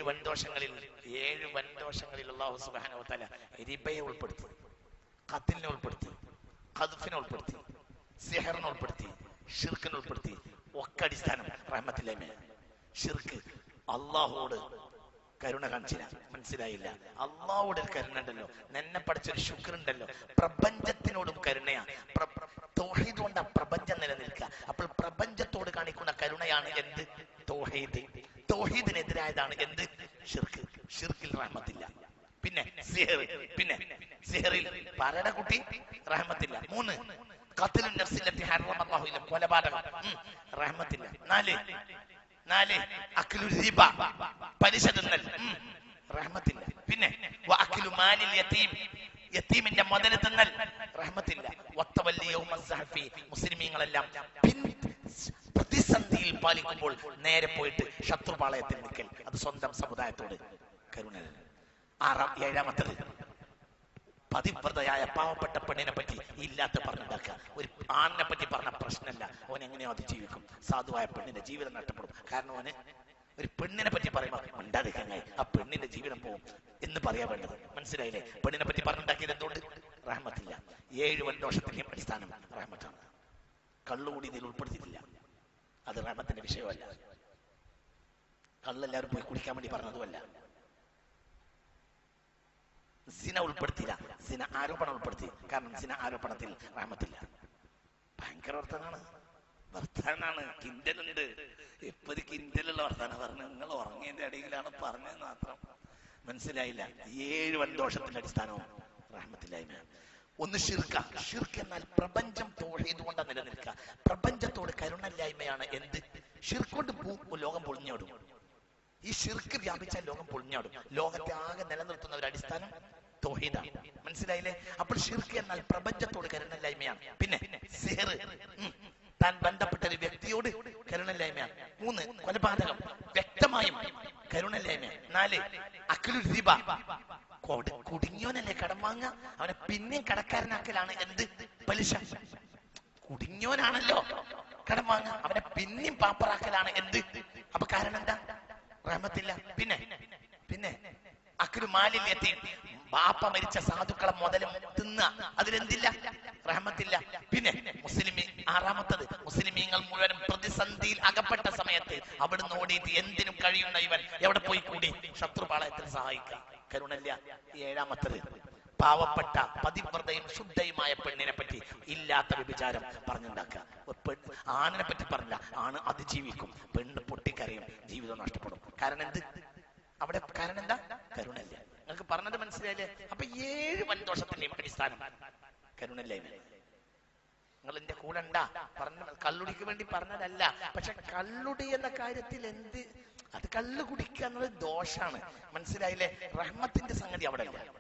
വൻദോഷങ്ങളിൽ ഏഴ് വൻദോഷങ്ങളിൽ അള്ളാഹു സുബ്ഹാനഹു വതആല റിബയെ ഉൾപ്പെടുത്തി ഖത്ലിനെ ഉൾപ്പെടുത്തി ഖദ്ഫിനെ ഉൾപ്പെടുത്തി സിഹറിനെ ഉൾപ്പെടുത്തി ഷിർക്കിനെ ഉൾപ്പെടുത്തി ഒക്കെ അടിസ്ഥാനം റഹ്മത്തില്ലായ്മ ഷിർക്ക് അള്ളാഹുവോട് കരുണ കാണിച്ചില്ല മനസ്സിലായില്ല അള്ളാഹുவோട് ഒരു കരുണ ഉണ്ടല്ലോ നിന്നെ പഠിച്ചൊരു ശുക്ർ ഉണ്ടല്ലോ പ്രപഞ്ചത്തിനോടും കരുണയാ പ്ര- തൗഹീദ് കൊണ്ടാ പ്രപഞ്ചം നിലനിൽക്കുക അപ്പോൾ പ്രപഞ്ചത്തോട് കാണിക്കുന്ന കരുണയാണ് എന്ത് തൗഹീദ് തൗഹീദിനെതിരായതാണ് എന്ത് ഷിർക്ക് ഷിർക്കിൽ റഹ്മത്തില്ല പിന്നെ സിഹർ പിന്നെ സിഹറിൽ പരട കുട്ടി റഹ്മത്തില്ല മൂന്ന് ഖത്ലുൻ നഫ്സില്ലത്തി ഹറമല്ലാഹു ഇല്ല കൊലപാതകം ഉം, റഹ്മത്തില്ല നാല് നാല് അഖിലു റിബ പലിശ തിന്നൽ ഉം, റഹ്മത്തില്ല പിന്നെ വ അഖിലു മാലിൽ യതീം യതീമിന്റെ മുതൽ തിന്നൽ റഹ്മത്തില്ല വത്തവല്ലി യൗമ സഹഫി മുസ്ലിമീങ്ങളെല്ലാം പിൻ പ്രതിസന്ധിയിൽ പാലിക്കുമ്പോൾ നേരെ പോയിട്ട് ശത്രുപാളയത്തിൽ നിൽക്കൽ അത് സ്വന്തം സമുദായത്തോട് കരുണ ആറാം ഏഴാമത്തത് പതിവ്രതയായ പാവപ്പെട്ട പെണ്ണിനെ പറ്റി ഇല്ലാത്ത പറഞ്ഞുണ്ടാക്കുക ഒരു ആണിനെ പറ്റി പറഞ്ഞ പ്രശ്നമല്ല അവൻ എങ്ങനെയോ അതിജീവിക്കും സാധുവായ പെണ്ണിന്റെ ജീവിതം നഷ്ടപ്പെടും കാരണം അവന് ഒരു പെണ്ണിനെ പറ്റി പറയുമ്പോൾ മിണ്ടാതിരിക്കാനായി ആ പെണ്ണിന്റെ ജീവിതം പോകും എന്ന് പറയാൻ വേണ്ടത് മനസ്സിലായില്ലേ പെണ്ണിനെ പറ്റി പറഞ്ഞുണ്ടാക്കിയത് എന്തുകൊണ്ട് റഹ്മത്തില്ല ഏഴ് വൻദോഷത്തിന്റെയും അടിസ്ഥാനം റഹ്മത്താണ് കള്ളുകൂടി ഇതിൽ ഉൾപ്പെടുത്തിയിട്ടില്ല അത് റഹ്മത്തിന്റെ വിഷയമല്ല കള്ളെല്ലാവരും പോയി കുടിക്കാൻ വേണ്ടി പറഞ്ഞതുമല്ല സിന ഉൾപ്പെടുത്തിയില്ല സിന ആരോപണം ഉൾപ്പെടുത്തി കാരണം സിന ആരോപണത്തിൽ റഹ്മത്തില്ല ഭയങ്കര വർത്തനാണ് വർത്താനാണ് കിൻഡലുണ്ട് എപ്പത് കിൻഡലുള്ള വർത്താനം പറഞ്ഞു നിങ്ങൾ ഉറങ്ങിയതിന്റെ ഇടയിലാണ് പറഞ്ഞത് മാത്രം മനസ്സിലായില്ല ഏഴ് വൻദോഷത്തിന്റെ അടിസ്ഥാനവും റഹ്മത്തില്ലായ്മ ഒന്ന് ഷിർക്ക ഷിർക്ക് എന്നാൽ പ്രപഞ്ചം തോഴയത് കൊണ്ട് നിലനിൽക്കുക പ്രപഞ്ചത്തോട് കരുണയില്ലായ്മയാണ് എന്ത് ഷിർക്കൊണ്ട് ലോകം പൊളിഞ്ഞോടും ഈ ഷിർക്ക് വ്യാപിച്ചാൽ ലോകം പൊളിഞ്ഞാടും ലോകത്തെ ആകെ നിലനിർത്തുന്ന ഒരു അടിസ്ഥാനം തോഹീദാണ് മനസ്സിലായില്ലേ അപ്പോൾ ഷിർക്ക് എന്നാൽ പ്രപഞ്ചത്തോട് കരുണയില്ലായ്മയാണ് പിന്നെ സിഹർ ഉം, താൻ ബന്ധപ്പെട്ട ഒരു വ്യക്തിയോട് കരുണയില്ലായ്മയാണ് മൂന്ന് കൊലപാതകം വ്യക്തമായും കരുണയില്ലായ്മയാണ് നാല് അഖിലു റിബ കൊട്- കുടുങ്ങിയോനല്ലേ കടം വാങ്ങ അവനെ പിന്നെയും കടക്കാരനാക്കലാണ് എന്ത് പലിശ കുടുങ്ങിയോനാണല്ലോ കടം വാങ്ങ അവനെ പിന്നെയും പാപ്പറാക്കലാണ് എന്ത് അപ്പൊ കാരണം എന്താ റഹ്മത്തില്ല പിന്നെ പിന്നെ അക്രു മാലിന്യത്തിൽ ബാപ്പ മരിച്ച സാധുക്കളെ മുതലും തിന്ന അതിലെന്തില്ല റഹ്മത്തില്ല പിന്നെ മുസ്ലിമി ആറാമത്തത് മുസ്ലിമീങ്ങൾ മുഴുവൻ പ്രതിസന്ധിയിൽ അകപ്പെട്ട സമയത്ത് അവിടുന്ന് ഓടിയിട്ട് എന്തിനും കഴിയുന്ന ഇവൻ എവിടെ പോയി കൂടി ശത്രുപാളയത്തിൽ സഹായിക്കാം കരുണല്ല ഈ ഏഴാമത്തത് പാവപ്പെട്ട പതിവ്രതയും ശുദ്ധയുമായ പെണ്ണിനെ പറ്റി ഇല്ലാത്ത വിചാരം പറഞ്ഞുണ്ടാക്കുക ഒരു പെൺ ആണിനെ പറ്റി പറഞ്ഞില്ല ആണ് അതിജീവിക്കും പെണ്ണ് പൊട്ടിക്കരയും ജീവിതം നഷ്ടപ്പെടും കാരണം എന്ത് അവിടെ കാരണം എന്താ കരുണല്ല നിങ്ങൾക്ക് പറഞ്ഞത് മനസ്സിലായില്ലേ അപ്പൊ ഏഴ് വൻദോഷത്തിന്റെയും അടിസ്ഥാനം കരുണല്ലായ്മ നിങ്ങൾ എന്റെ കൂടെ ഉണ്ടാ പറഞ്ഞ കള്ളുടിക്ക് വേണ്ടി പറഞ്ഞതല്ല പക്ഷെ കള്ളുടി എന്ന കാര്യത്തിൽ എന്ത് അത് കള്ളു കുടിക്കുക എന്നുള്ളത് ദോഷാണ് മനസ്സിലായില്ലേ റഹ്മത്തിന്റെ സംഗതി അവിടെ അല്ല